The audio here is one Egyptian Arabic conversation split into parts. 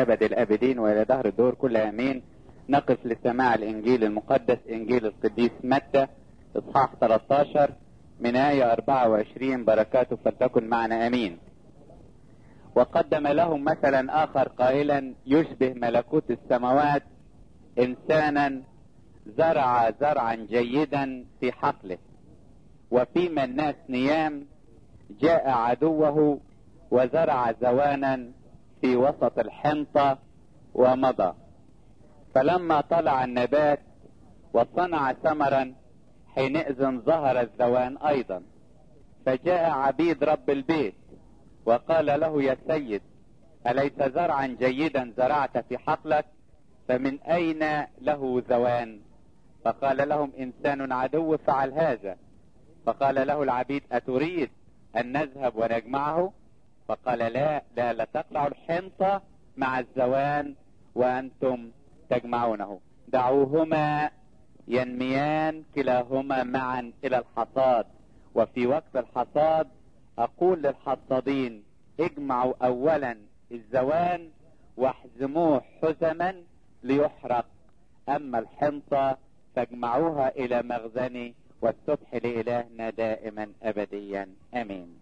أبد الآبدين وإلى دهر الدور كل آمين نقف لسماع الإنجيل المقدس إنجيل القديس متى إصحاح 13 من آية 24 بركاته فلتكن معنا آمين وقدم لهم مثلا آخر قائلا يشبه ملكوت السماوات إنسانا زرع زرعا جيدا في حقله وفيما الناس نيام جاء عدوه وزرع زوانا في وسط الحنطة ومضى فلما طلع النبات وصنع ثمرا حينئذ ظهر الزوان ايضا فجاء عبيد رب البيت وقال له يا سيد اليس زرعا جيدا زرعت في حقلك فمن اين له زوان فقال لهم انسان عدو فعل هذا فقال له العبيد اتريد ان نذهب ونجمعه فقال لا لا لا تقلعوا الحنطة مع الزوان وانتم تجمعونه دعوهما ينميان كلاهما معا الى الحصاد وفي وقت الحصاد اقول للحصادين اجمعوا اولا الزوان واحزموه حزما ليحرق اما الحنطة فاجمعوها الى مخزني والسبح لالهنا دائما ابديا امين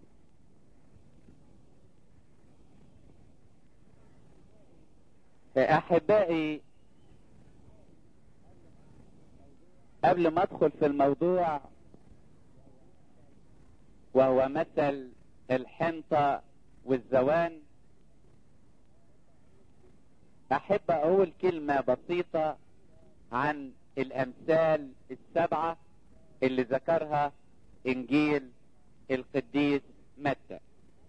احبائي قبل ما ادخل في الموضوع وهو مثل الحنطة والزوان احب اقول كلمة بسيطة عن الامثال السبعة اللي ذكرها انجيل القديس متى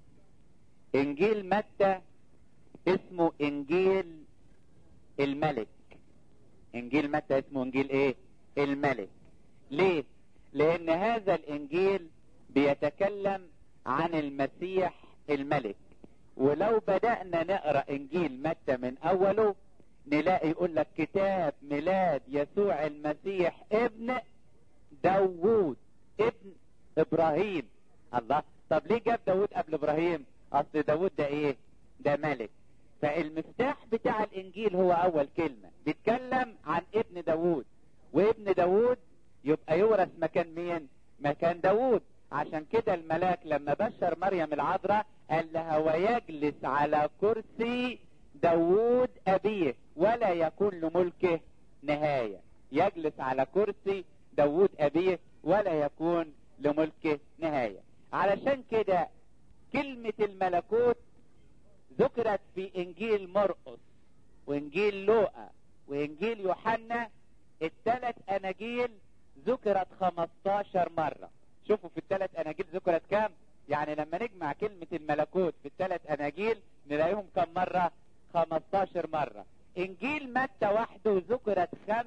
انجيل متى اسمه انجيل الملك انجيل متى اسمه انجيل ايه الملك ليه لان هذا الانجيل بيتكلم عن المسيح الملك ولو بدأنا نقرأ انجيل متى من اوله نلاقي يقول لك كتاب ميلاد يسوع المسيح ابن داوود ابن ابراهيم الله طب ليه جاب داوود قبل ابراهيم اصل داوود ده ايه ده ملك فالمفتاح بتاع الانجيل هو اول كلمة بيتكلم عن ابن داوود وابن داوود يبقى يورث مكان مين مكان داوود عشان كده الملاك لما بشر مريم العذراء قال لها ويجلس على كرسي داوود ابيه ولا يكون لملكه نهاية يجلس على كرسي داوود ابيه ولا يكون لملكه نهاية علشان كده كلمة الملكوت ذكرت في انجيل مرقس وانجيل لوقا وانجيل يوحنا الثلاث اناجيل ذكرت 15 مرة شوفوا في الثلاث اناجيل ذكرت كام يعني لما نجمع كلمة الملكوت في الثلاث اناجيل نلاقيهم كم مرة 15 مرة انجيل متى وحده ذكرت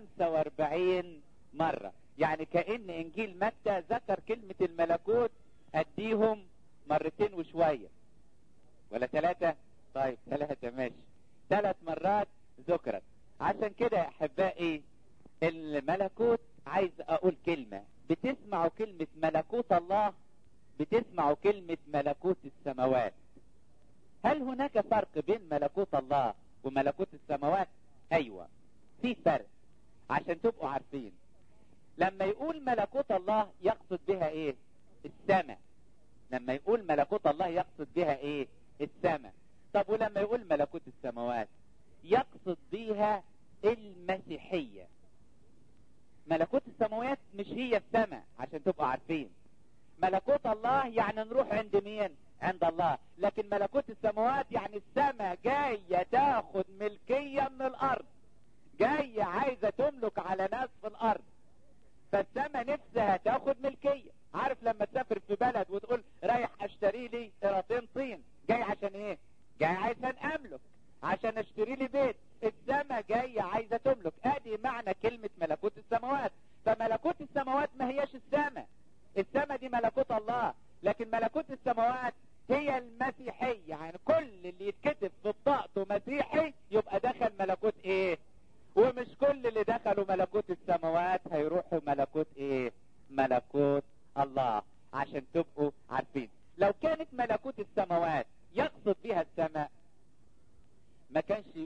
45 مرة يعني كأن انجيل متى ذكر كلمة الملكوت اديهم مرتين وشوية ولا ثلاثة طيب ثلاثة ماشي ثلاث مرات ذكرت عشان كده يا احبائي الملكوت عايز اقول كلمة بتسمعوا كلمة ملكوت الله بتسمعوا كلمة ملكوت السماوات هل هناك فرق بين ملكوت الله وملكوت السماوات ايوه في فرق عشان تبقوا عارفين لما يقول ملكوت الله يقصد بها ايه السماء لما يقول ملكوت الله يقصد بها ايه السماء طب ولما يقول ملكوت السماوات يقصد بيها المسيحية ملكوت السماوات مش هي السماء عشان تبقوا عارفين ملكوت الله يعني نروح عند مين عند الله لكن ملكوت السماوات يعني السماء جاية تاخد ملكية من الارض جاية عايزة تملك على ناس في الارض فالسماء نفسها تاخد ملكية عارف لما تسافر في بلد وتقول رايح اشتري لي قراطين طين جاي عشان ايه جاي عشان املك عشان اشتري لي بيت السماء جاية عايزة تملك ادي معنى كلمة ملكوت السماوات فملكوت السماوات ما هياش السماء السماء دي ملكوت الله لكن ملكوت السماوات هي المسيحية يعني كل اللي يتكتب في بطاقته مسيحي يبقى دخل ملكوت ايه ومش كل اللي دخلوا ملكوت السماوات هيروحوا ملكوت ايه ملكوت الله عشان تبقوا عارفين لو كانت ملكوت السماوات يقصد بها السماء ما كانش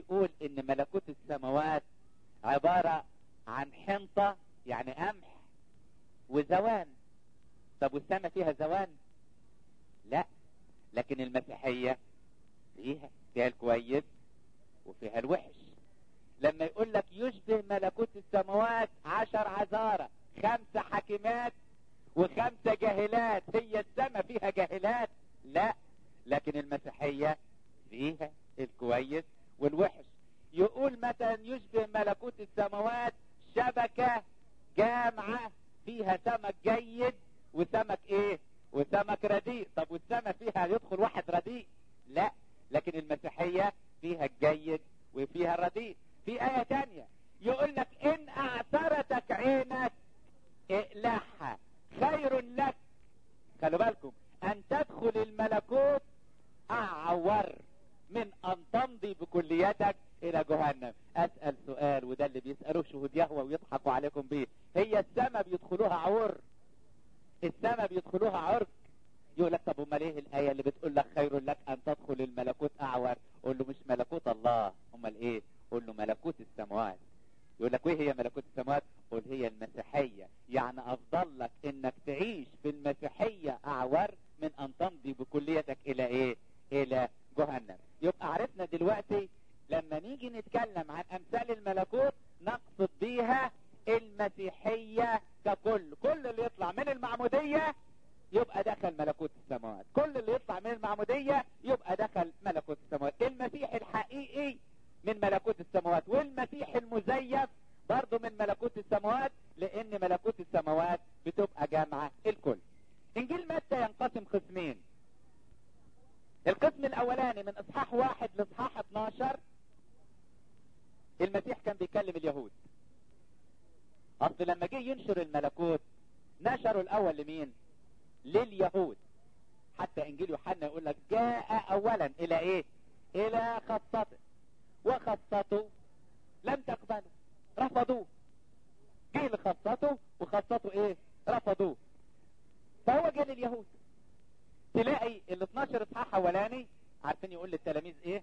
بيقول ان ملكوت السماوات عبارة عن حنطة يعني قمح وزوان طب والسماء فيها زوان لا لكن المسيحية فيها فيها الكويس وفيها الوحش لما يقول لك يشبه ملكوت السماوات عشر عذارة خمسة حكيمات وخمسة جاهلات هي السماء فيها جاهلات لا لكن المسيحية فيها الكويس والوحش يقول مثلا يشبه ملكوت السماوات شبكة جامعة فيها سمك جيد وسمك ايه وسمك رديء طب والسماء فيها يدخل واحد رديء لا لكن المسيحية فيها الجيد وفيها الرديء في آية تانية يقول لك إن أعثرتك عينك اقلعها خير لك خلوا بالكم أن تدخل الملكوت أعور من أن تمضي بكليتك إلى جهنم أسأل سؤال وده اللي بيسألوه شهود يهوى ويضحكوا عليكم بيه هي السماء بيدخلوها عور السماء بيدخلوها عرج يقول لك طب امال ايه الايه اللي بتقول لك خير لك ان تدخل الملكوت اعور قول له مش ملكوت الله امال ايه قول له ملكوت السماوات يقول لك ايه هي ملكوت السماوات قول هي المسيحيه يعني افضل لك انك تعيش في المسيحيه اعور من ان تمضي بكليتك الى ايه الى جهنم يبقى عرفنا دلوقتي لما نيجي نتكلم عن امثال الملكوت نقصد بيها المسيحيه ككل كل اللي يطلع من المعموديه يبقى دخل ملكوت السماوات كل اللي يطلع من المعمودية يبقى دخل ملكوت السماوات المسيح الحقيقي من ملكوت السماوات والمسيح المزيف برضه من ملكوت السماوات لان ملكوت السماوات بتبقى جامعة الكل انجيل متى ينقسم قسمين القسم الاولاني من اصحاح واحد لاصحاح 12 المسيح كان بيكلم اليهود اصل لما جه ينشر الملكوت نشره الاول لمين لليهود حتى انجيل يوحنا يقول لك جاء اولا الى ايه الى خاصته وخاصته لم تقبله رفضوه جه لخاصته وخاصته ايه رفضوه فهو جه لليهود تلاقي ال 12 اصحاح اولاني عارفين يقول للتلاميذ ايه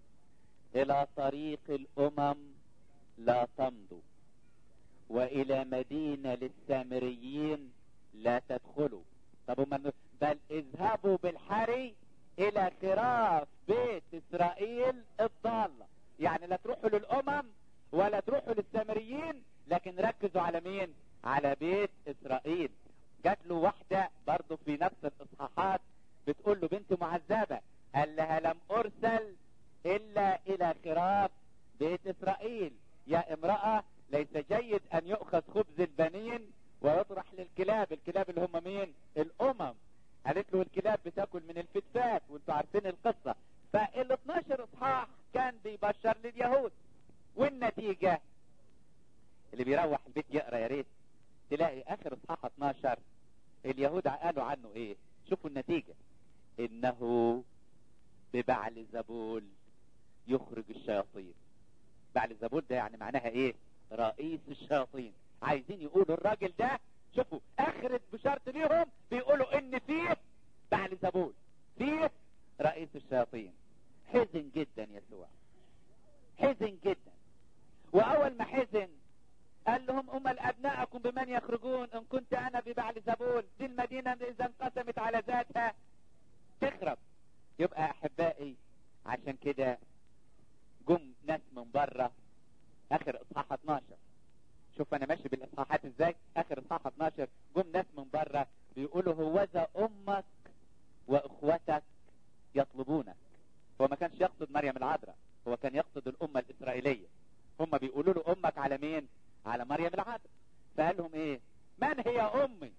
الى طريق الامم لا تمضوا والى مدينة للسامريين لا تدخلوا طب هم بل اذهبوا بالحري الى خراف بيت اسرائيل الضالة يعني لا تروحوا للامم ولا تروحوا للسامريين لكن ركزوا على مين على بيت اسرائيل جات له واحدة برضه في نفس الاصحاحات بتقول له بنت معذبة قال لها لم ارسل الا الى خراف بيت اسرائيل يا امرأة ليس جيد ان يؤخذ خبز البنين ويطرح للكلاب الكلاب اللي هم مين الامم قالت له الكلاب بتاكل من الفتفات وانتوا عارفين القصة فال 12 اصحاح كان بيبشر لليهود والنتيجة اللي بيروح البيت يقرا يا ريت تلاقي اخر اصحاح 12 اليهود قالوا عنه ايه شوفوا النتيجة انه ببعل زبول يخرج الشياطين بعل زبول ده يعني معناها ايه رئيس الشياطين عايزين يقولوا الراجل ده شوفوا اخرة بشرط ليهم بيقولوا ان فيه بعل زبول فيه رئيس الشياطين حزن جدا يسوع حزن جدا واول ما حزن قال لهم امال ابناءكم بمن يخرجون ان كنت انا ببعل زبول دي المدينة اذا انقسمت على ذاتها تخرب يبقى احبائي عشان كده جم ناس من بره اخر اصحاح 12 شوف انا ماشي بالاصحاحات ازاي اخر اصحاح 12 جم ناس من بره بيقولوا هوذا امك واخوتك يطلبونك هو ما كانش يقصد مريم العذراء هو كان يقصد الامه الاسرائيليه هم بيقولوا له امك على مين على مريم العذراء فقال لهم ايه من هي امي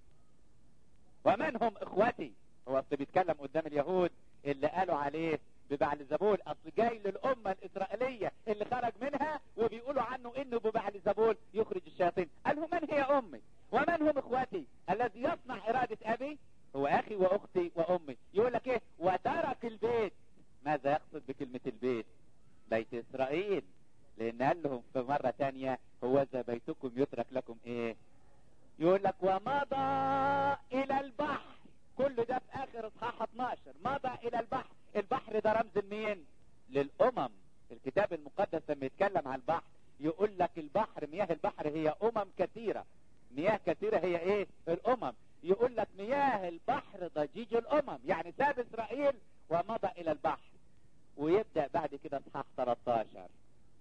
ومن هم اخوتي هو اصل بيتكلم قدام اليهود اللي قالوا عليه ببعل زبول اصل جاي للامة الاسرائيلية اللي خرج منها وبيقولوا عنه انه ببعل زبول يخرج الشياطين قال له من هي امي ومن هم اخواتي الذي يصنع ارادة ابي هو اخي واختي وامي يقول لك ايه وترك البيت ماذا يقصد بكلمة البيت بيت اسرائيل لان قال لهم في مرة تانية هو ذا بيتكم يترك لكم ايه يقول لك ومضى الى البحر كل ده في اخر اصحاح 12 مضى الى البحر البحر ده رمز لمين للامم الكتاب المقدس لما يتكلم عن البحر يقول لك البحر مياه البحر هي امم كثيرة مياه كثيرة هي ايه الامم يقول لك مياه البحر ضجيج الامم يعني ساب اسرائيل ومضى الى البحر ويبدأ بعد كده اصحاح 13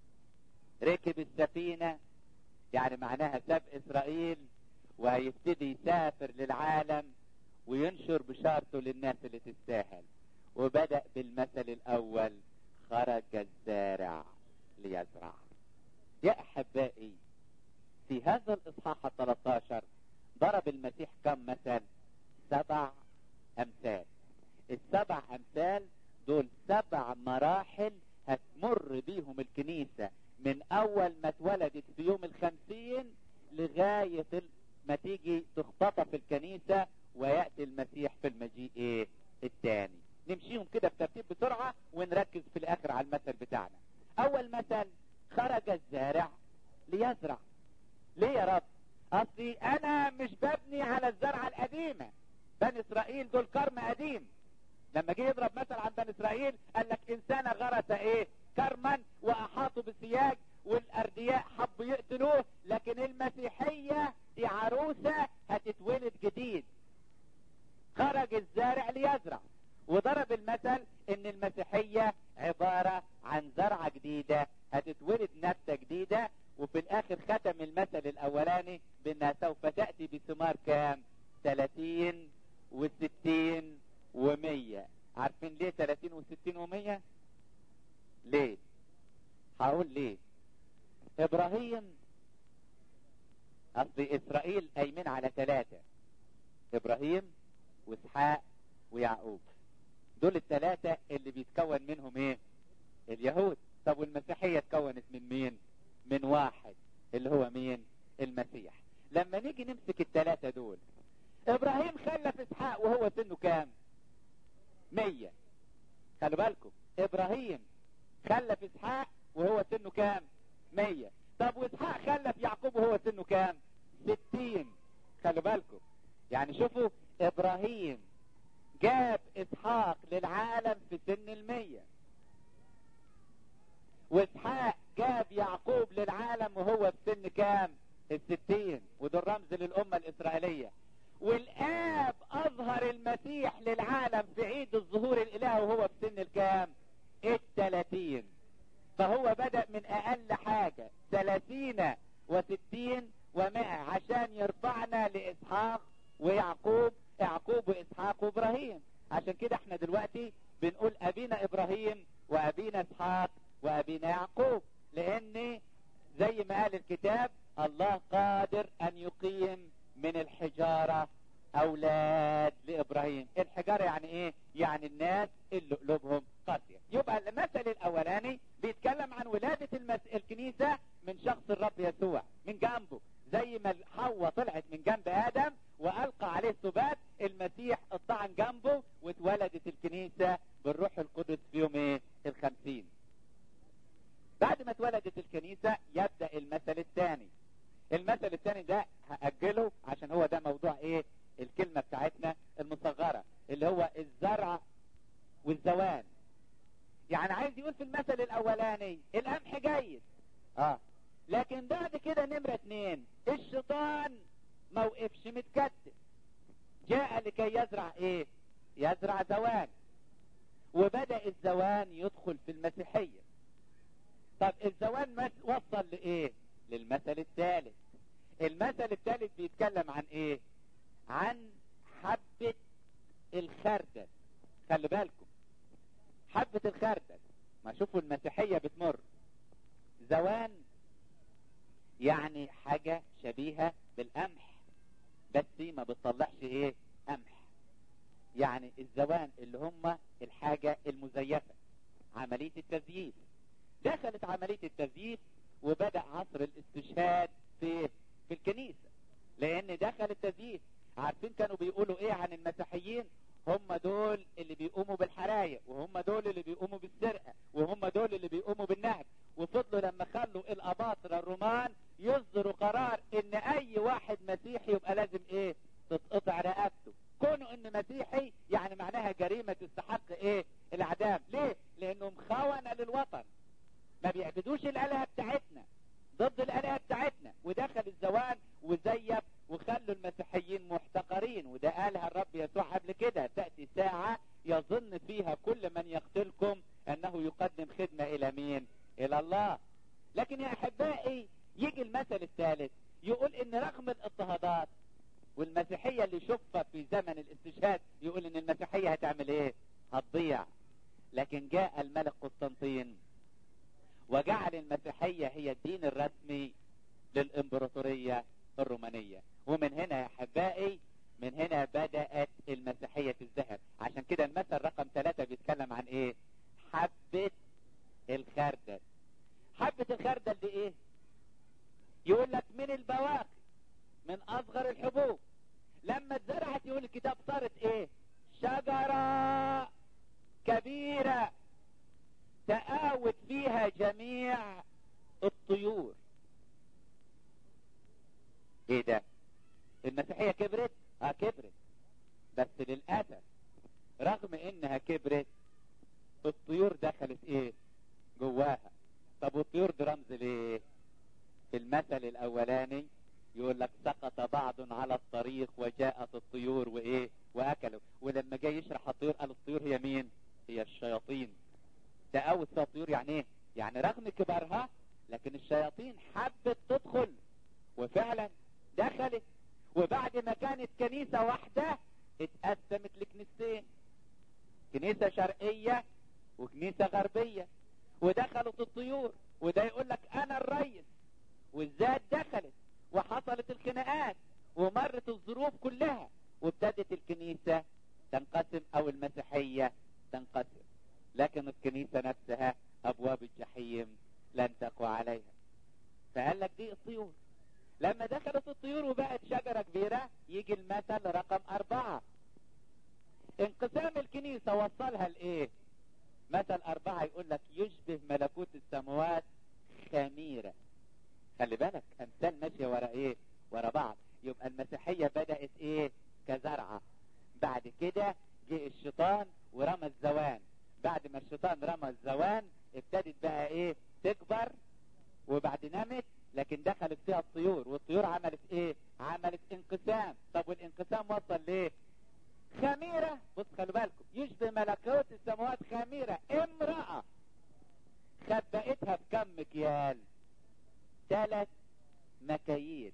ركب السفينة يعني معناها ساب اسرائيل وهيبتدي يسافر للعالم وينشر بشارته للناس اللي تستاهل وبدأ بالمثل الاول خرج الزارع ليزرع يا احبائي في هذا الاصحاح ال 13 ضرب المسيح كم مثل سبع امثال السبع امثال دول سبع مراحل هتمر بيهم الكنيسة من اول ما اتولدت في يوم الخمسين لغاية ما تيجي تختطف الكنيسة ويأتي المسيح في المجيء ايه الثاني نمشيهم كده بترتيب بسرعة ونركز في الاخر على المثل بتاعنا اول مثل خرج الزارع ليزرع ليه يا رب اصلي انا مش ببني على الزرعة القديمة بني اسرائيل دول كرم قديم لما جه يضرب مثل عن بني اسرائيل قال لك انسان غرس ايه كرما واحاطوا بالسياج والاردياء حبوا يقتلوه لكن المسيحية دي عروسة هتتولد جديد خرج الزارع ليزرع وضرب المثل ان المسيحية عبارة عن زرعة جديدة هتتولد نبتة جديدة وفي الاخر ختم المثل الاولاني بانها سوف تأتي بثمار كام 30 و60 و100 عارفين ليه 30 و60 و100 ليه هقول ليه ابراهيم اصل اسرائيل قايمين على ثلاثة ابراهيم واسحاق ويعقوب دول الثلاثة اللي بيتكون منهم ايه اليهود طب والمسيحية اتكونت من مين من واحد اللي هو مين المسيح لما نيجي نمسك الثلاثة دول ابراهيم خلف اسحاق وهو سنه كام مية خلوا بالكم ابراهيم خلف اسحاق وهو سنه كام مية طب واسحاق خلف يعقوب وهو سنه كام ستين خلوا بالكم يعني شوفوا ابراهيم جاب اسحاق للعالم في سن المية واسحاق جاب يعقوب للعالم وهو في سن كام الستين ودول رمز للأمة الإسرائيلية والآب أظهر المسيح للعالم في عيد الظهور الإله وهو في سن الكام التلاتين فهو بدأ من أقل حاجة ثلاثين وستين ومائة عشان يرفعنا لإسحاق ويعقوب يعقوب وإسحاق وإبراهيم عشان كده احنا دلوقتي بنقول أبينا إبراهيم وأبينا إسحاق وأبينا يعقوب لأن زي ما قال الكتاب الله قادر أن يقيم من الحجارة أولاد لإبراهيم الحجارة يعني إيه؟ يعني الناس اللي قلوبهم قاسية يبقى المثل الأولاني بيتكلم عن ولادة المس... الكنيسة من شخص الرب يسوع من جنبه زي ما حواء طلعت من جنب آدم وألقى عليه السبات المسيح اطعن جنبه واتولدت الكنيسة بالروح القدس في يوم ايه الخمسين بعد ما اتولدت الكنيسة يبدأ المثل الثاني المثل الثاني ده هأجله عشان هو ده موضوع ايه الكلمة بتاعتنا المصغرة اللي هو الزرع والزوان يعني عايز يقول في المثل الاولاني القمح جيد اه لكن بعد كده نمرة اتنين الشيطان ما وقفش متكتف جاء لكي يزرع ايه يزرع زوان وبدأ الزوان يدخل في المسيحية طب الزوان وصل لايه للمثل الثالث المثل الثالث بيتكلم عن ايه عن حبة الخردل خلي بالكم حبة الخردل ما شوفوا المسيحية بتمر زوان يعني حاجة شبيهة بالقمح بس ما بتطلعش ايه قمح يعني الزوان اللي هم الحاجة المزيفة عملية التزييف دخلت عملية التزييف وبدأ عصر الاستشهاد في في الكنيسة لان دخل التزييف عارفين كانوا بيقولوا ايه عن المسيحيين هم دول اللي بيقوموا بالحرايق وهم دول اللي بيقوموا بالسرقة وهم دول اللي بيقوموا بالنهب وفضلوا لما خلوا الاباطرة الرومان يصدروا قرار ان اي واحد مسيحي يبقى لازم ايه تتقطع رقبته كونه ان مسيحي يعني معناها جريمة تستحق ايه الاعدام ليه لانه مخونة للوطن الالهه بتاعتنا ضد الالهه بتاعتنا ودخل الزوان وزيف وخلوا المسيحيين محتقرين وده قالها الرب يسوع قبل كده تاتي ساعه يظن فيها كل من يقتلكم انه يقدم خدمه الى مين الى الله لكن يا احبائي يجي المثل الثالث يقول ان رغم الاضطهادات والمسيحيه اللي شفت في زمن الاستشهاد يقول ان المسيحيه هتعمل ايه هتضيع لكن جاء الملك قسطنطين وجعل المسيحيه هي الدين الرسمي للامبراطوريه الرومانيه ومن هنا يا احبائي من هنا بدات المسيحيه تزدهر عشان كده المثل رقم ثلاثة بيتكلم عن ايه حبه الخردل حبه الخردل دي ايه يقول لك من البواقي من اصغر الحبوب لما اتزرعت يقول الكتاب صارت ايه شجرة كبيرة تآوت فيها جميع الطيور ايه ده المسيحية كبرت اه كبرت بس للأسف رغم انها كبرت الطيور دخلت ايه جواها طب والطيور دي رمز ليه في المثل الاولاني يقول لك سقط بعض على الطريق وجاءت الطيور وايه واكلوا ولما جاي يشرح الطيور قال الطيور هي مين هي الشياطين تقاوت فيها الطيور يعني ايه يعني رغم كبرها لكن الشياطين حبت تدخل وفعلا دخلت وبعد ما كانت كنيسة واحدة اتقسمت لكنيستين كنيسة شرقية وكنيسة غربية ودخلت الطيور وده يقول لك انا الريس والذات دخلت وحصلت الخناقات ومرت الظروف كلها وابتدت الكنيسة تنقسم او المسيحية تنقسم لكن الكنيسة نفسها ابواب الجحيم لن تقوى عليها فقال لك دي الطيور لما دخلت الطيور وبقت شجرة كبيرة يجي المثل رقم اربعة انقسام الكنيسة وصلها لايه مثل اربعة يقول لك يشبه ملكوت السماوات خميرة خلي بالك امثال ماشية ورا ايه ورا بعض يبقى المسيحية بدأت ايه كزرعة بعد كده جه الشيطان ورمى الزوان بعد ما الشيطان رمى الزوان ابتدت بقى ايه تكبر وبعد نمت لكن دخلت فيها الطيور والطيور عملت ايه عملت انقسام طب والانقسام وصل ليه خميرة بص خلوا بالكم يشبه ملكوت السماوات خميرة امرأة خبأتها بكم مكيال ثلاث مكاييل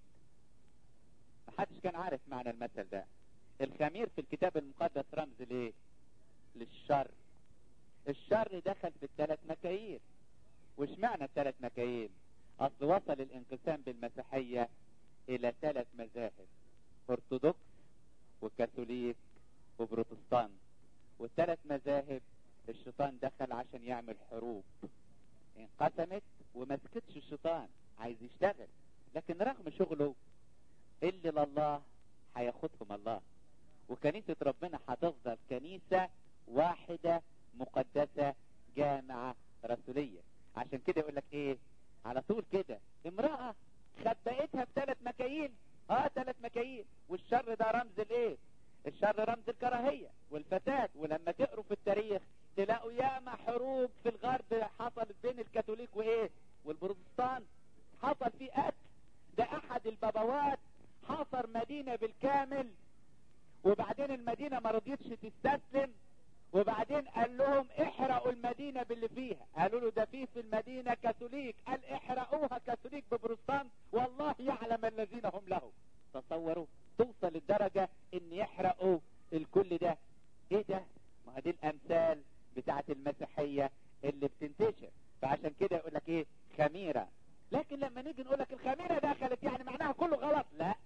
محدش كان عارف معنى المثل ده الخمير في الكتاب المقدس رمز ليه للشر الشر دخل في الثلاث مكاييل وش معنى الثلاث مكاييل اصل وصل الانقسام بالمسيحية الى ثلاث مذاهب ارثوذكس وكاثوليك وبروتستان والثلاث مذاهب الشيطان دخل عشان يعمل حروب انقسمت وما سكتش الشيطان عايز يشتغل لكن رغم شغله اللي لله هياخدهم الله وكنيسة ربنا هتفضل كنيسة واحدة مقدسة جامعة رسولية عشان كده يقول لك ايه على طول كده امرأة خبأتها بثلاث مكاييل اه ثلاث مكاييل والشر ده رمز الايه الشر رمز الكراهية والفساد ولما تقروا في التاريخ تلاقوا ياما حروب في الغرب حصلت بين الكاثوليك وايه والبروتستان حصل في قتل ده احد البابوات حاصر مدينة بالكامل وبعدين المدينة ما رضيتش تستسلم وبعدين قال لهم احرقوا المدينة باللي فيها قالوا له ده فيه في المدينة كاثوليك قال احرقوها كاثوليك ببروستان والله يعلم الذين هم له تصوروا توصل الدرجة ان يحرقوا الكل ده ايه ده ما دي الامثال بتاعت المسيحية اللي بتنتشر فعشان كده يقول لك ايه خميرة لكن لما نيجي نقول لك الخميرة دخلت يعني معناها كله غلط لا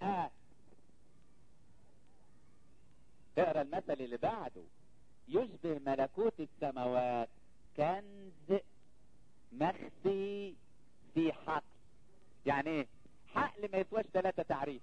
اقرا المثل اللي بعده يشبه ملكوت السماوات كنز مخفي في حقل يعني ايه حقل ما يسواش ثلاثة تعريف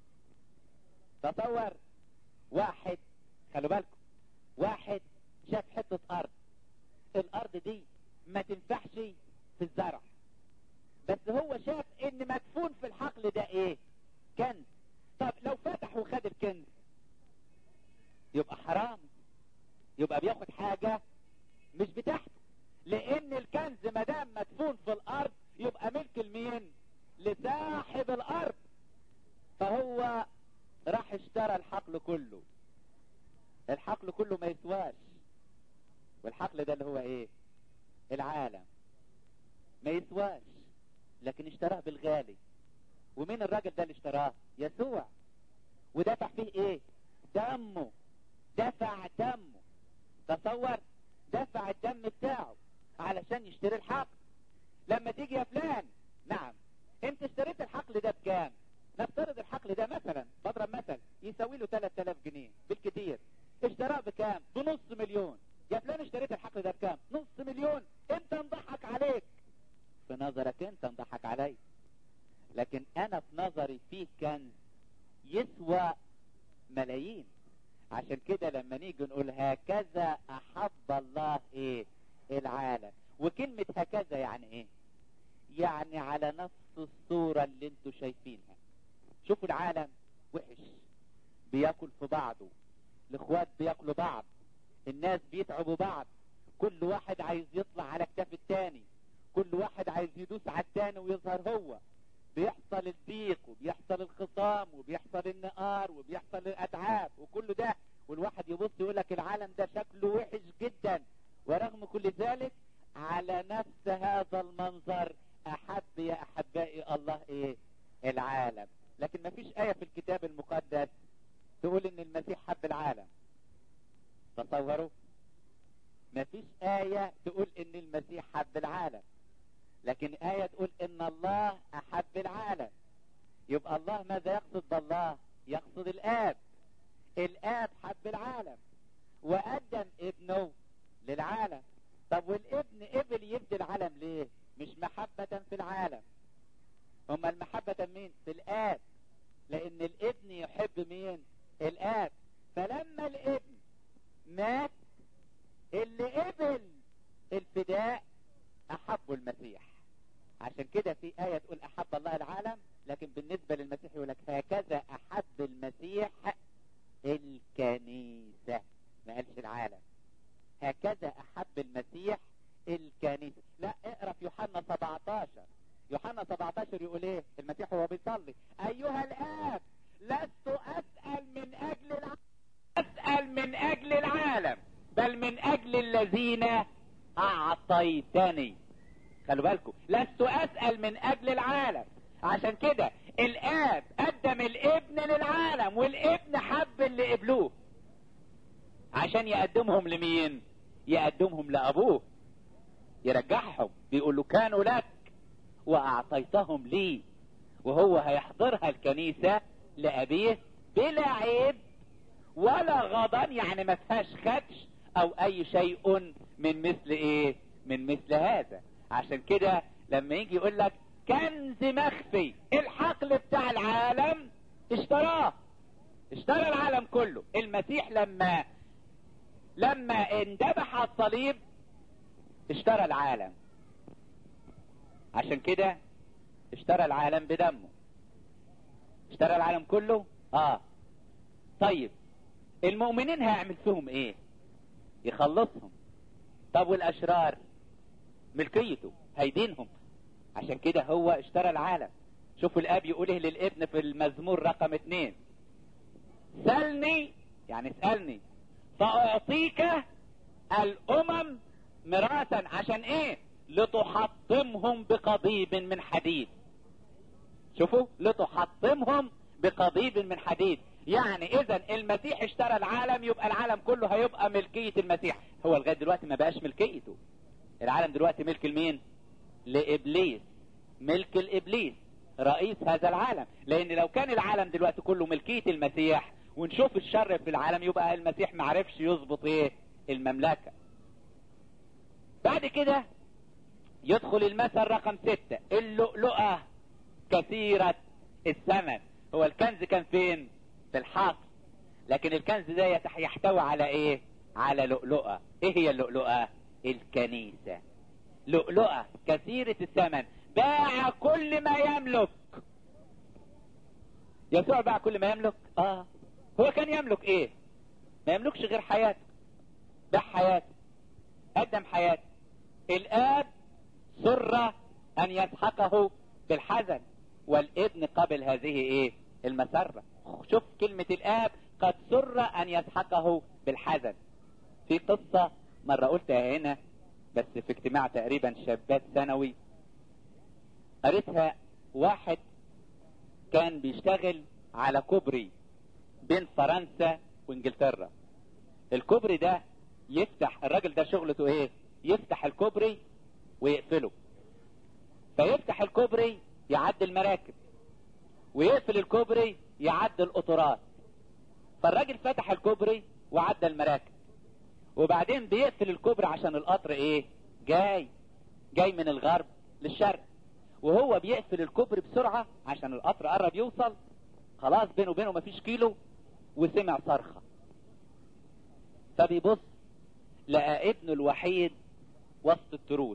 تصور واحد خلوا بالكم واحد شاف حتة ارض الارض دي ما تنفعش في الزرع بس هو شاف ان مدفون في الحقل ده ايه كنز طب لو فتح وخد الكنز يبقى حرام يبقى بياخد حاجة مش بتاعته لان الكنز مدام مدفون في الارض يبقى الحقل ده اللي هو ايه العالم ما يسواش لكن اشتراه بالغالي ومين الراجل ده اللي اشتراه يسوع ودفع فيه ايه دمه دفع دمه تصور دفع الدم بتاعه علشان يشتري الحقل لما تيجي يا فلان نعم انت اشتريت الحقل ده بكام نفترض الحقل ده مثلا بضرب مثل يساوي له 3000 جنيه بالكتير اشتراه بكام بنص مليون يا فلان اشتريت الحقل ده بكام نص مليون انت انضحك عليك في نظرك انت انضحك علي لكن انا في نظري فيه كنز يسوى ملايين عشان كده لما نيجي نقول هكذا احب الله ايه العالم وكلمة هكذا يعني ايه يعني على نفس الصورة اللي انتوا شايفينها شوفوا العالم وحش بياكل في بعضه الاخوات بياكلوا بعض الناس بيتعبوا بعض كل واحد عايز يطلع على كتاف التاني كل واحد عايز يدوس على التاني ويظهر هو بيحصل الضيق وبيحصل الخصام وبيحصل النقار وبيحصل الاتعاب وكل ده والواحد يبص يقول لك العالم ده شكله وحش جدا ورغم كل ذلك على نفس هذا المنظر احب يا احبائي الله ايه العالم لكن ما فيش ايه في الكتاب المقدس تقول ان المسيح حب العالم تصوروا ما فيش ايه تقول ان المسيح حب العالم لكن آية تقول إن الله أحب العالم يبقى الله ماذا يقصد بالله يقصد الآب الآب حب العالم وقدم ابنه للعالم طب والابن قبل يفدي العالم ليه مش محبة في العالم هما المحبة مين في الآب لأن الابن يحب مين الآب فلما الابن مات اللي قبل الفداء أحبوا المسيح عشان كده في آية تقول أحب الله العالم لكن بالنسبة للمسيح يقول لك هكذا أحب المسيح الكنيسة ما قالش العالم هكذا أحب المسيح الكنيسة لا اقرا في يوحنا 17 يوحنا 17 يقول ايه المسيح وهو بيصلي ايها الاب لست اسال من اجل العالم اسال من اجل العالم بل من اجل الذين اعطيتني خلوا بالكم لست اسال من اجل العالم عشان كده الاب قدم الابن للعالم والابن حب اللي قبلوه عشان يقدمهم لمين يقدمهم لابوه يرجعهم بيقول له كانوا لك واعطيتهم لي وهو هيحضرها الكنيسة لابيه بلا عيب ولا غضن يعني ما فيهاش خدش او اي شيء من مثل ايه من مثل هذا عشان كده لما يجي يقول لك كنز مخفي الحقل بتاع العالم اشتراه اشترى العالم كله المسيح لما لما اندبح على الصليب اشترى العالم عشان كده اشترى العالم بدمه اشترى العالم كله اه طيب المؤمنين هيعمل فيهم ايه يخلصهم طب والاشرار ملكيته هيدينهم عشان كده هو اشترى العالم شوفوا الاب يقول ايه للابن في المزمور رقم اتنين سلني يعني اسألني فاعطيك الامم ميراثا عشان ايه لتحطمهم بقضيب من حديد شوفوا لتحطمهم بقضيب من حديد يعني اذا المسيح اشترى العالم يبقى العالم كله هيبقى ملكية المسيح هو لغاية دلوقتي ما بقاش ملكيته العالم دلوقتي ملك لمين لابليس ملك الابليس رئيس هذا العالم لان لو كان العالم دلوقتي كله ملكية المسيح ونشوف الشر في العالم يبقى المسيح معرفش يظبط ايه المملكة بعد كده يدخل المثل رقم ستة اللؤلؤة كثيرة الثمن هو الكنز كان فين في الحقل لكن الكنز ده يحتوي على ايه على لؤلؤة ايه هي اللؤلؤة الكنيسة لؤلؤة كثيرة الثمن باع كل ما يملك يسوع باع كل ما يملك اه هو كان يملك ايه ما يملكش غير حياته باع حياته قدم حياته الاب سر ان يسحقه بالحزن والابن قبل هذه ايه المسرة شوف كلمة الاب قد سر ان يسحقه بالحزن في قصة مرة قلتها هنا بس في اجتماع تقريبا شابات ثانوي قريتها واحد كان بيشتغل على كوبري بين فرنسا وانجلترا الكوبري ده يفتح الراجل ده شغلته ايه يفتح الكوبري ويقفله فيفتح الكوبري يعدي المراكب ويقفل الكوبري يعدي القطارات فالراجل فتح الكوبري وعدى المراكب وبعدين بيقفل الكوبري عشان القطر ايه جاي جاي من الغرب للشرق وهو بيقفل الكوبري بسرعة عشان القطر قرب يوصل خلاص بينه وبينه مفيش كيلو وسمع صرخة فبيبص لقى ابنه الوحيد وسط التروس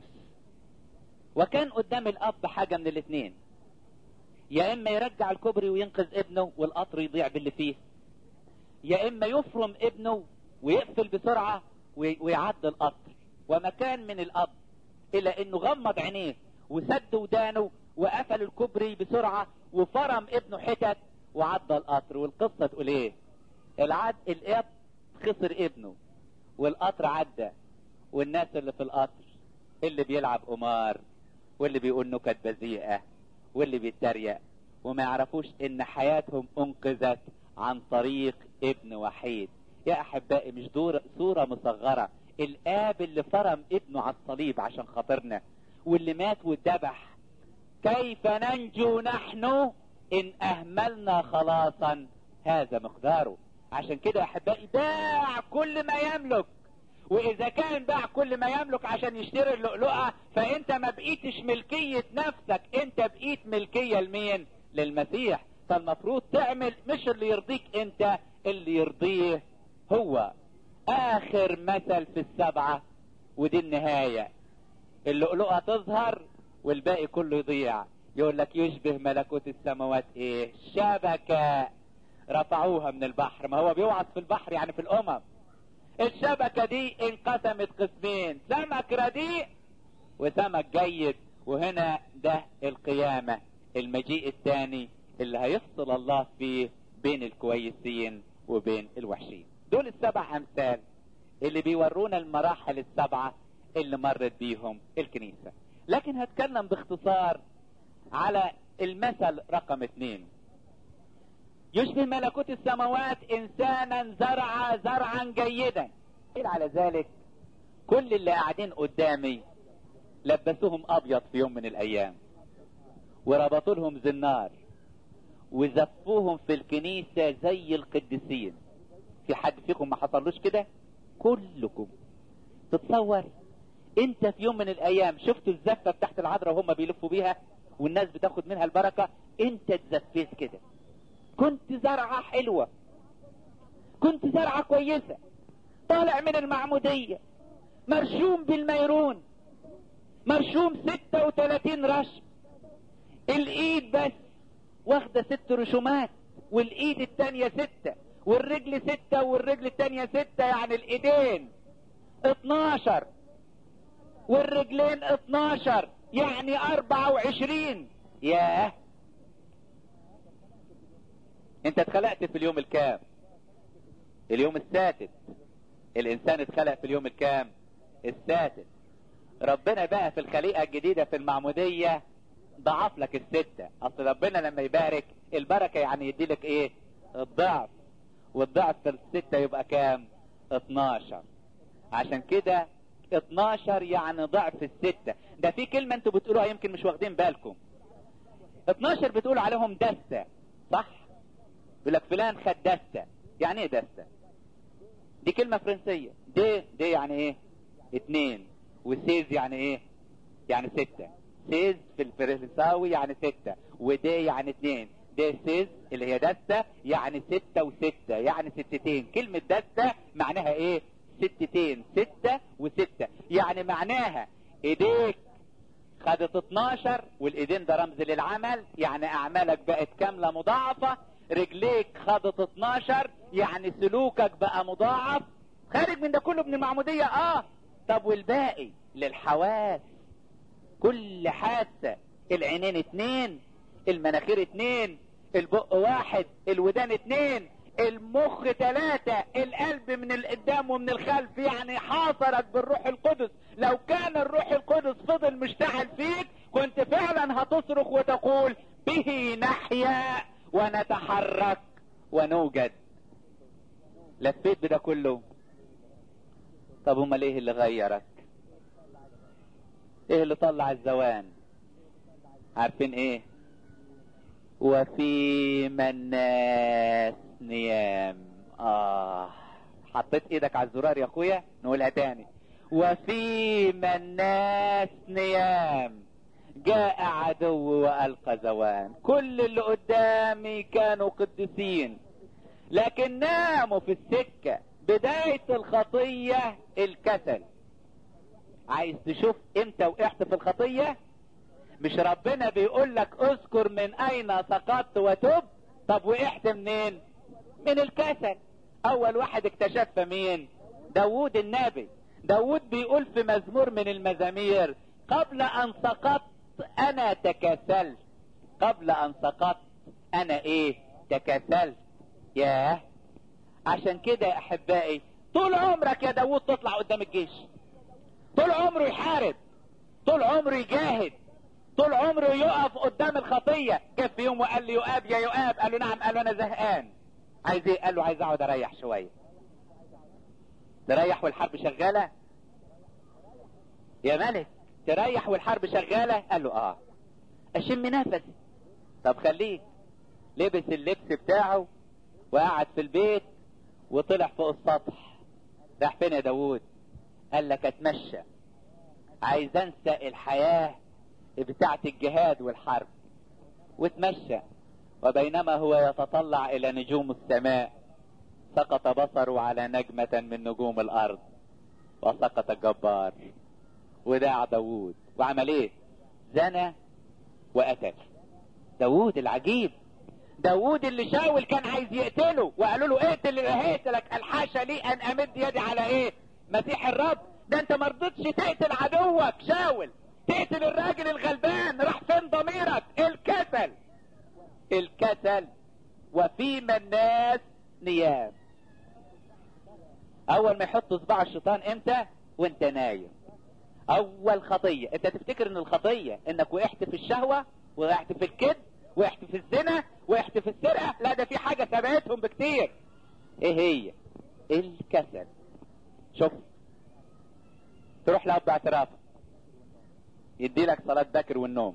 وكان قدام الاب حاجة من الاتنين يا اما يرجع الكوبري وينقذ ابنه والقطر يضيع باللي فيه يا اما يفرم ابنه ويقفل بسرعة ويعدي القطر وما كان من الاب الا انه غمض عينيه وسد ودانه وقفل الكوبري بسرعة وفرم ابنه حتت وعدى القطر والقصة تقول ايه العد الاب خسر ابنه والقطر عدى والناس اللي في القطر اللي بيلعب قمار واللي بيقول نكت بذيئة واللي بيتريق وما يعرفوش ان حياتهم انقذت عن طريق ابن وحيد يا احبائي مش دور صورة مصغرة الاب اللي فرم ابنه على الصليب عشان خاطرنا واللي مات واتذبح كيف ننجو نحن ان اهملنا خلاصا هذا مقداره عشان كده يا احبائي باع كل ما يملك واذا كان باع كل ما يملك عشان يشتري اللؤلؤة فانت ما بقيتش ملكية نفسك انت بقيت ملكية لمين للمسيح فالمفروض تعمل مش اللي يرضيك انت اللي يرضيه هو اخر مثل في السبعة ودي النهاية اللؤلؤة تظهر والباقي كله يضيع يقول لك يشبه ملكوت السماوات ايه شبكة رفعوها من البحر ما هو بيوعظ في البحر يعني في الامم الشبكة دي انقسمت قسمين سمك رديء وسمك جيد وهنا ده القيامة المجيء الثاني اللي هيفصل الله فيه بين الكويسين وبين الوحشين دول السبع امثال اللي بيورونا المراحل السبعة اللي مرت بيهم الكنيسة لكن هتكلم باختصار على المثل رقم اثنين يشبه ملكوت السماوات انسانا زرع زرعا جيدا على ذلك كل اللي قاعدين قدامي لبسوهم ابيض في يوم من الايام وربطوا لهم زنار وزفوهم في الكنيسة زي القديسين في حد فيكم ما حصلوش كده كلكم تتصور انت في يوم من الايام شفتوا الزفة بتاعت العذراء وهم بيلفوا بيها والناس بتاخد منها البركة انت اتزفيت كده كنت زرعة حلوة كنت زرعة كويسة طالع من المعمودية مرشوم بالميرون مرشوم 36 رشم الايد بس واخدة ست رشومات والايد التانية ستة والرجل ستة والرجل التانية ستة يعني الايدين 12 والرجلين 12 يعني 24 ياه انت اتخلقت في اليوم الكام اليوم السادس الانسان اتخلق في اليوم الكام السادس ربنا بقى في الخليقة الجديدة في المعمودية ضعف لك الستة اصل ربنا لما يبارك البركة يعني يدي لك ايه الضعف والضعف في الستة يبقى كام 12 عشان كده 12 يعني ضعف الستة ده في كلمة انتوا بتقولوها يمكن مش واخدين بالكم 12 بتقول عليهم دستة صح يقول لك فلان خد دستة يعني ايه دستة دي كلمة فرنسية دي دي يعني ايه اتنين وسيز يعني ايه يعني ستة سيز في الفرنساوي يعني ستة ودي يعني اتنين دي سيز اللي هي دستة يعني ستة وستة يعني ستتين كلمة دستة معناها ايه ستتين ستة وستة يعني معناها ايديك خدت 12 والايدين ده رمز للعمل يعني اعمالك بقت كاملة مضاعفة رجليك خدت 12 يعني سلوكك بقى مضاعف خارج من ده كله من المعمودية اه طب والباقي للحواس كل حاسة العينين اتنين المناخير اتنين البق واحد الودان اتنين المخ ثلاثة القلب من القدام ومن الخلف يعني حاصرك بالروح القدس لو كان الروح القدس فضل مشتعل فيك كنت فعلا هتصرخ وتقول به نحيا ونتحرك ونوجد لفيت بده كله طب امال ايه اللي غيرك ايه اللي طلع الزوان عارفين ايه وفيما الناس نيام اه حطيت ايدك على الزرار يا اخويا نقولها تاني وفيما الناس نيام جاء عدو والقى زوان كل اللي قدامي كانوا قديسين لكن ناموا في السكة بداية الخطية الكسل عايز تشوف امتى وقعت في الخطية مش ربنا بيقول لك اذكر من اين سقطت وتب طب وقعت منين من الكسل اول واحد اكتشف مين داوود النبي داوود بيقول في مزمور من المزامير قبل ان سقطت انا تكاسلت قبل ان سقطت انا ايه تكاسلت ياه عشان كده يا احبائي طول عمرك يا داوود تطلع قدام الجيش طول عمره يحارب طول عمره يجاهد طول عمره يقف قدام الخطيه جه في يوم وقال لي يؤاب يا يؤاب قال له نعم قال له انا زهقان عايز ايه قال له عايز اقعد اريح شويه تريح والحرب شغاله يا ملك تريح والحرب شغاله قال له اه اشم نفسي طب خليك لبس اللبس بتاعه وقعد في البيت وطلع فوق السطح راح فين يا داوود قال لك اتمشى عايز انسى الحياه بتاعت الجهاد والحرب وتمشى وبينما هو يتطلع الى نجوم السماء سقط بصره على نجمة من نجوم الارض وسقط الجبار وداع داوود وعمل ايه زنى وقتل داوود العجيب داوود اللي شاول كان عايز يقتله وقالوا له اقتل اللي هيقتلك الحاشا لي ان امد يدي على ايه مسيح الرب ده انت ما رضيتش تقتل عدوك شاول تقتل الراجل الغلبان راح فين ضميرك الكسل الكسل وفيما الناس نيام اول ما يحط صباع الشيطان امتى وانت نايم اول خطية انت تفتكر ان الخطية انك وقعت في الشهوة وقعت في الكذب وقعت في الزنا وقعت في السرقة لا ده في حاجة سبقتهم بكتير ايه هي الكسل شوف تروح لاب اعترافك يدي لك صلاة باكر والنوم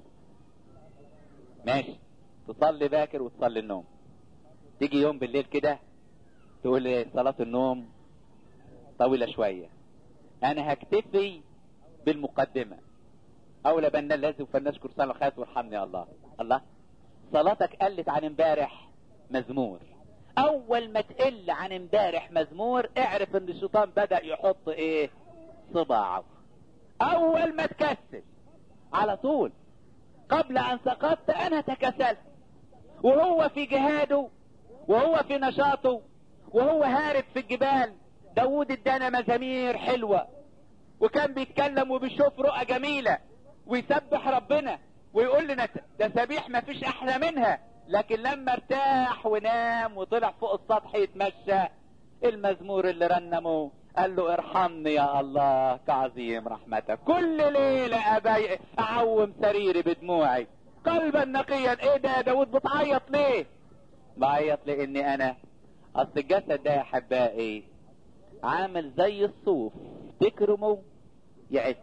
ماشي تصلي باكر وتصلي النوم تيجي يوم بالليل كده تقول ايه صلاة النوم طويلة شوية انا هكتفي بالمقدمة اولى بان الذي فلنشكر صلاة خيرات وارحمني يا الله الله صلاتك قلت عن امبارح مزمور اول ما تقل عن امبارح مزمور اعرف ان الشيطان بدأ يحط ايه صباعه اول ما تكسل على طول قبل ان سقطت انا تكسلت وهو في جهاده وهو في نشاطه وهو هارب في الجبال داود ادانا مزامير حلوة وكان بيتكلم وبيشوف رؤى جميلة ويسبح ربنا ويقول لنا ده سبيح ما فيش احلى منها لكن لما ارتاح ونام وطلع فوق السطح يتمشى المزمور اللي رنمه قال له ارحمني يا الله كعظيم رحمتك كل ليلة أبي أعوم سريري بدموعي قلبا نقيا ايه ده يا داود بتعيط ليه بعيط لاني انا اصل الجسد ده يا احبائي عامل زي الصوف تكرمه يعد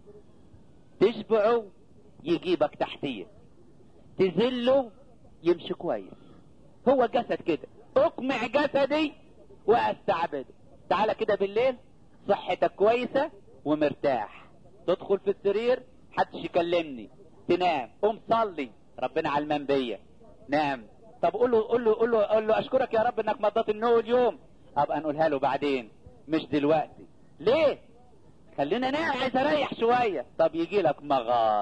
تشبعه يجيبك تحتيه تذله يمشي كويس هو جسد كده اقمع جسدي واستعبده تعالى كده بالليل صحتك كويسة ومرتاح تدخل في السرير حدش يكلمني تنام قوم صلي ربنا علمان بيا نام طب قول له قول له قول له قول له اشكرك يا رب انك مضيت النوم اليوم ابقى نقولها له بعدين مش دلوقتي ليه خلينا نام عايز اريح شويه طب يجي لك مغاص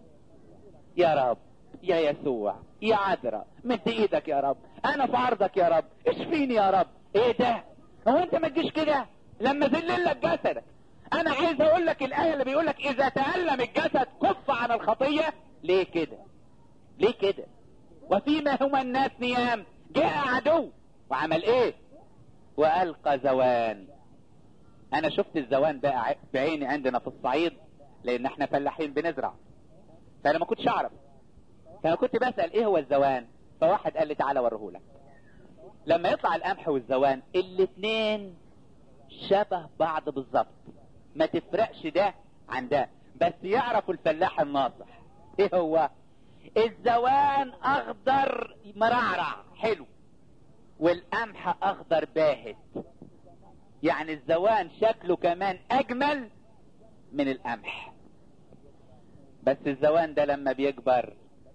يا رب يا يسوع يا عذراء مد ايدك يا رب انا في عرضك يا رب اشفيني يا رب ايه ده هو انت ما تجيش كده لما ذلل لك جسدك انا عايز اقول لك الايه اللي بيقول لك اذا تألم الجسد كف عن الخطيه ليه كده ليه كده وفيما هما الناس نيام جاء عدو وعمل ايه والقى زوان انا شفت الزوان بقى بعيني عندنا في الصعيد لان احنا فلاحين بنزرع فانا ما كنتش اعرف فانا كنت بسال ايه هو الزوان فواحد قال لي تعالى اوريهولك لما يطلع القمح والزوان الاتنين شبه بعض بالظبط ما تفرقش ده عن ده بس يعرفوا الفلاح الناصح ايه هو الزوان اخضر مرعرع حلو والقمح اخضر باهت يعني الزوان شكله كمان اجمل من القمح بس الزوان ده لما بيكبر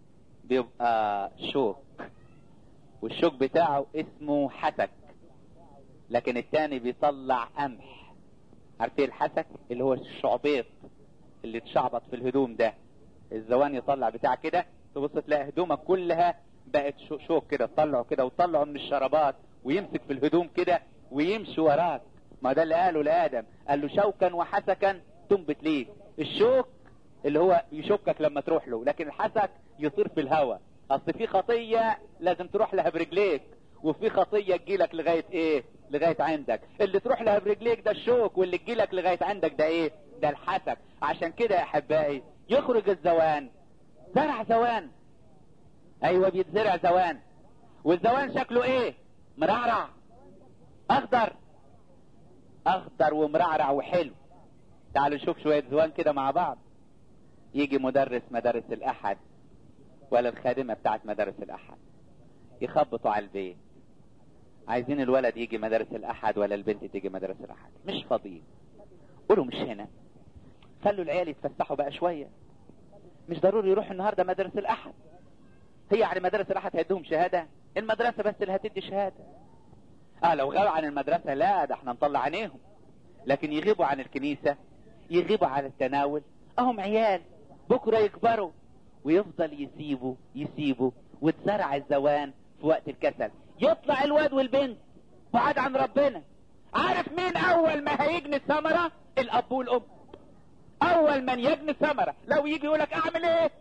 بيبقى شوك والشوك بتاعه اسمه حسك لكن التاني بيطلع قمح عارفين الحسك اللي هو الشعبيط اللي اتشعبط في الهدوم ده الزوان يطلع بتاع كده تبص تلاقي هدومك كلها بقت شوك كده تطلعه كده وتطلعه من الشرابات ويمسك في الهدوم كده ويمشي وراك ما ده اللي قاله لادم قال له شوكا وحسكا تنبت ليك الشوك اللي هو يشكك لما تروح له لكن الحسك يطير في الهواء اصل في خطيه لازم تروح لها برجليك وفي خطيه تجيلك لغايه ايه لغايه عندك اللي تروح لها برجليك ده الشوك واللي تجيلك لغايه عندك ده ايه ده الحسك عشان كده يا احبائي يخرج الزوان زرع زوان ايوه بيتزرع زوان والزوان شكله ايه مرعرع اخضر اخضر ومرعرع وحلو تعالوا نشوف شويه زوان كده مع بعض يجي مدرس مدارس الاحد ولا الخادمه بتاعت مدارس الاحد يخبطوا على البيت عايزين الولد يجي مدارس الاحد ولا البنت تيجي مدارس الاحد مش فاضيين قولوا مش هنا خلوا العيال يتفسحوا بقى شويه مش ضروري يروحوا النهارده مدارس الاحد هي يعني مدارس الاحد هيدوهم شهاده المدرسه بس اللي هتدي شهاده اه لو غابوا عن المدرسه لا ده احنا نطلع عينيهم لكن يغيبوا عن الكنيسه يغيبوا عن التناول اهم عيال بكره يكبروا ويفضل يسيبوا يسيبوا وتزرع الزوان في وقت الكسل يطلع الواد والبنت بعاد عن ربنا عارف مين اول ما هيجني الثمرة الاب والام اول من يجني الثمرة لو يجي يقولك اعمل ايه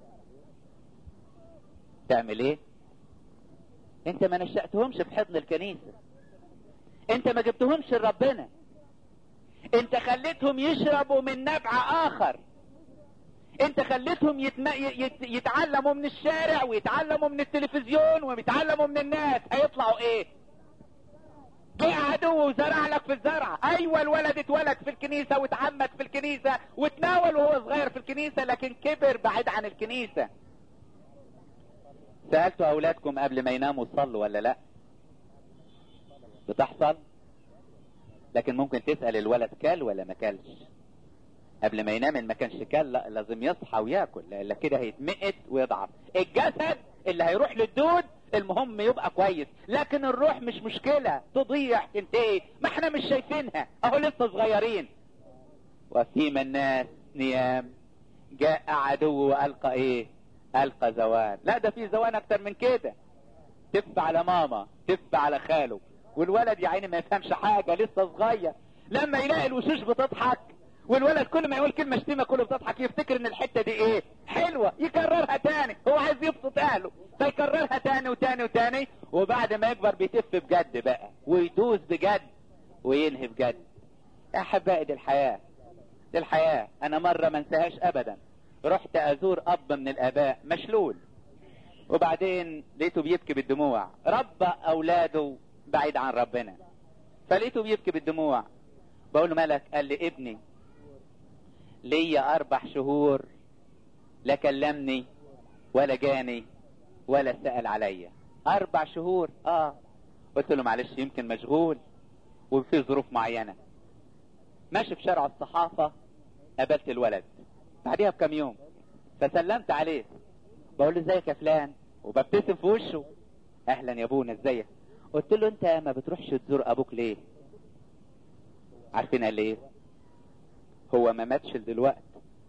تعمل ايه انت ما نشأتهمش في حضن الكنيسة انت ما جبتهمش لربنا انت خليتهم يشربوا من نبع اخر انت خليتهم يتم... يت... يتعلموا من الشارع ويتعلموا من التلفزيون ويتعلموا من الناس هيطلعوا ايه جه عدو وزرع لك في الزرع ايوه الولد اتولد في الكنيسة واتعمد في الكنيسة واتناول وهو صغير في الكنيسة لكن كبر بعيد عن الكنيسة سألتوا اولادكم قبل ما يناموا صلوا ولا لا بتحصل لكن ممكن تسأل الولد كل ولا ما كلش قبل ما ينام ان ما كانش كل لا لازم يصحى وياكل الا كده هيتمقت ويضعف الجسد اللي هيروح للدود المهم يبقى كويس لكن الروح مش مشكلة تضيع تنتهي ما احنا مش شايفينها اهو لسه صغيرين وفيما الناس نيام جاء عدو والقى ايه القى زوان لا ده في زوان اكتر من كده تف على ماما تف على خاله والولد يا عيني ما يفهمش حاجة لسه صغير لما يلاقي الوشوش بتضحك والولد كل ما يقول كلمة شتيمة كله بتضحك يفتكر ان الحتة دي ايه حلوة يكررها تاني هو عايز يبسط اهله فيكررها تاني وتاني وتاني وبعد ما يكبر بيتف بجد بقى ويدوس بجد وينهي بجد يا احبائي دي الحياة دي الحياة انا مرة ما انساهاش ابدا رحت ازور اب من الاباء مشلول وبعدين لقيته بيبكي بالدموع ربى اولاده بعيد عن ربنا فلقيته بيبكي بالدموع بقول له مالك قال لي ابني ليا اربع شهور لا كلمني ولا جاني ولا سأل عليا اربع شهور اه قلت له معلش يمكن مشغول وفي ظروف معينة ماشي في شارع الصحافة قابلت الولد بعديها بكم يوم فسلمت عليه بقول له ازيك يا فلان وببتسم في وشه اهلا يا ابونا ازيك قلت له انت ما بتروحش تزور ابوك ليه عارفين قال ايه هو ما ماتش دلوقتي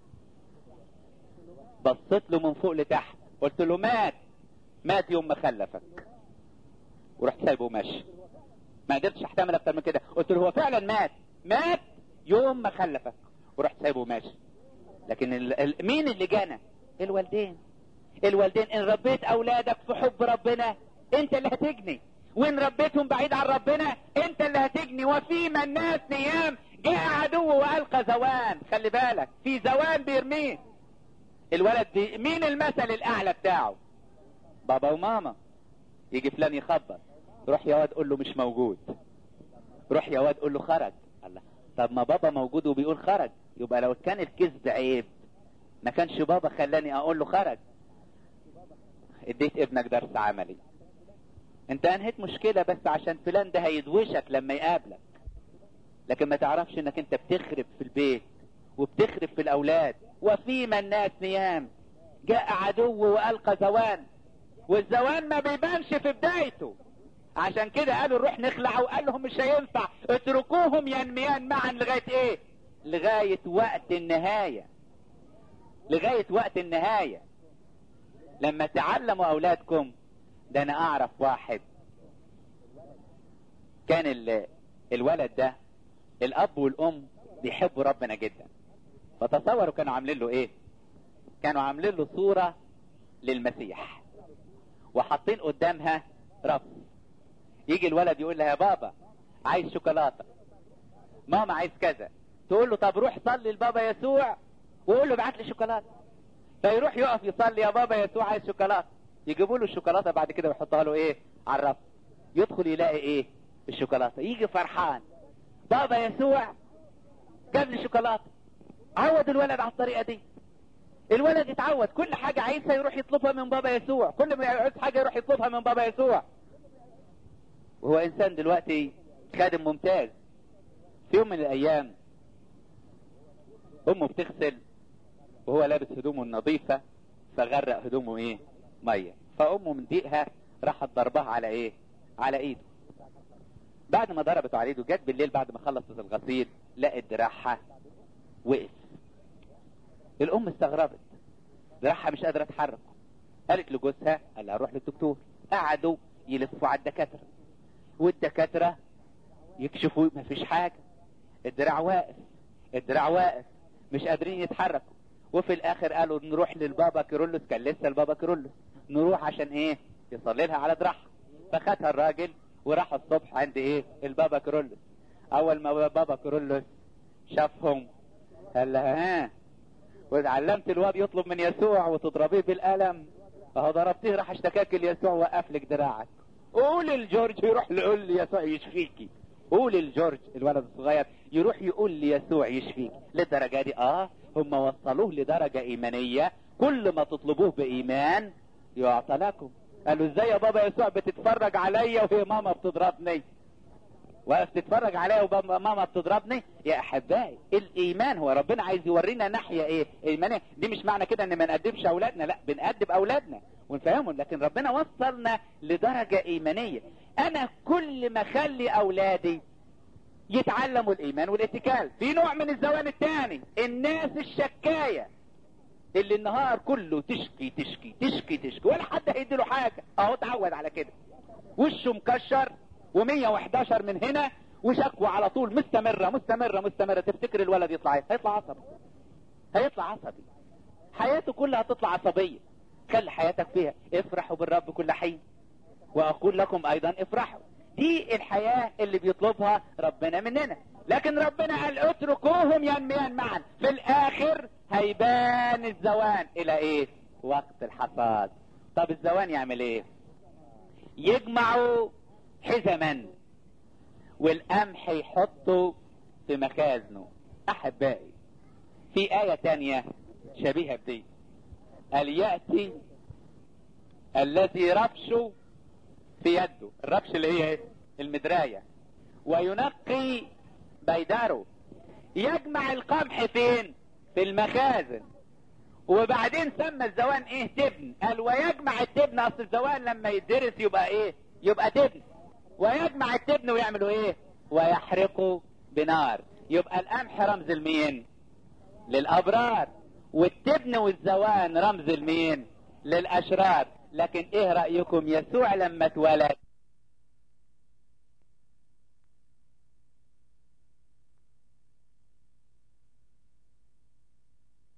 بصيت له من فوق لتحت قلت له مات مات يوم ما خلفك ورحت سايبه وماشي ما قدرتش احتمل اكتر من كده قلت له هو فعلا مات مات يوم ما خلفك ورحت سايبه وماشي لكن ال... ال... مين اللي جانا الوالدين الوالدين ان ربيت اولادك في حب ربنا انت اللي هتجني وان ربيتهم بعيد عن ربنا انت اللي هتجني وفيما الناس نيام جاء عدو والقى زوان خلي بالك في زوان بيرميه الولد دي مين المثل الاعلى بتاعه بابا وماما يجي فلان يخبر روح يا واد قول له مش موجود روح يا واد قول له خرج الله طب ما بابا موجود وبيقول خرج يبقى لو كان الكذب عيب ما كانش بابا خلاني اقول له خرج اديت ابنك درس عملي انت انهيت مشكلة بس عشان فلان ده هيدوشك لما يقابلك لكن ما تعرفش انك انت بتخرب في البيت وبتخرب في الاولاد وفيما الناس نيام جاء عدو والقى زوان والزوان ما بيبانش في بدايته عشان كده قالوا نروح نخلع وقال لهم مش هينفع اتركوهم ينميان معا لغاية ايه لغاية وقت النهاية لغاية وقت النهاية لما تعلموا اولادكم ده انا اعرف واحد كان ال- الولد ده الاب والام بيحبوا ربنا جدا فتصوروا كانوا عاملين له ايه كانوا عاملين له صورة للمسيح وحاطين قدامها رف يجي الولد يقول لها يا بابا عايز شوكولاتة ماما عايز كذا تقول له طب روح صلي لبابا يسوع وقول له ابعت لي شوكولاتة فيروح يقف يصلي يا بابا يسوع عايز شوكولاتة يجيبوا له الشوكولاتة بعد كده ويحطها له ايه على الرف يدخل يلاقي ايه الشوكولاتة يجي فرحان بابا يسوع جاب لي شوكولاتة عود الولد على الطريقة دي الولد اتعود كل حاجة عايزها يروح يطلبها من بابا يسوع كل ما يعوز حاجة يروح يطلبها من بابا يسوع وهو انسان دلوقتي خادم ممتاز في يوم من الايام امه بتغسل وهو لابس هدومه النظيفة فغرق هدومه ايه مية فامه من ضيقها راحت ضربها على ايه على ايده بعد ما ضربته على ايده جت بالليل بعد ما خلصت الغسيل لقت دراعها وقف الام استغربت دراعها مش قادره تتحرك قالت لجوزها قال لها روح للدكتور قعدوا يلفوا على الدكاتره والدكاتره يكشفوا مفيش حاجه الدراع واقف الدراع واقف مش قادرين يتحركوا وفي الاخر قالوا نروح للبابا كيرلس كان لسه البابا كيرلس نروح عشان ايه يصلي لها على دراعها فخدها الراجل وراح الصبح عند ايه البابا كيرلس اول ما بابا كيرلس شافهم قال لها ها وعلمت الواد يطلب من يسوع وتضربيه بالقلم اهو ضربتيه راح اشتكاك ليسوع وقف لك دراعك قول الجورج يروح يقول لي يسوع يشفيكي قول الجورج الولد الصغير يروح يقول لي يسوع يشفيك للدرجه دي اه هم وصلوه لدرجه ايمانيه كل ما تطلبوه بايمان يعطى لكم قالوا ازاي يا بابا يسوع بتتفرج عليا وهي ماما بتضربني واقف تتفرج عليا وماما بتضربني يا احبائي الايمان هو ربنا عايز يورينا ناحيه ايه ايمانيه دي مش معنى كده ان ما نقدمش اولادنا لا بنقدم اولادنا ونفهمهم لكن ربنا وصلنا لدرجه ايمانيه انا كل ما اخلي اولادي يتعلموا الايمان والاتكال في نوع من الزوان الثاني الناس الشكايه اللي النهار كله تشكي تشكي تشكي تشكي ولا حد هيدي له حاجه اهو اتعود على كده وشه مكشر و111 من هنا وشكوى على طول مستمرة مستمرة مستمرة تفتكر الولد يطلع ايه هيطلع عصبي هيطلع عصبي حياته كلها هتطلع عصبية خلي حياتك فيها افرحوا بالرب كل حين واقول لكم ايضا افرحوا دي الحياة اللي بيطلبها ربنا مننا لكن ربنا قال اتركوهم ينميان معا في الاخر هيبان الزوان الى ايه وقت الحصاد طب الزوان يعمل ايه يجمعوا حزما والقمح يحطه في مخازنه احبائي في آية تانية شبيهة بدي قال يأتي الذي ربشه في يده الربش اللي هي ايه المدراية وينقي بيداره يجمع القمح فين في المخازن وبعدين سمى الزوان ايه تبن قال ويجمع التبن اصل الزوان لما يدرس يبقى ايه يبقى تبن ويجمع التبن ويعملوا ايه ويحرقوا بنار يبقى القمح رمز المين للابرار والتبن والزوان رمز المين للاشرار لكن ايه رأيكم يسوع لما اتولد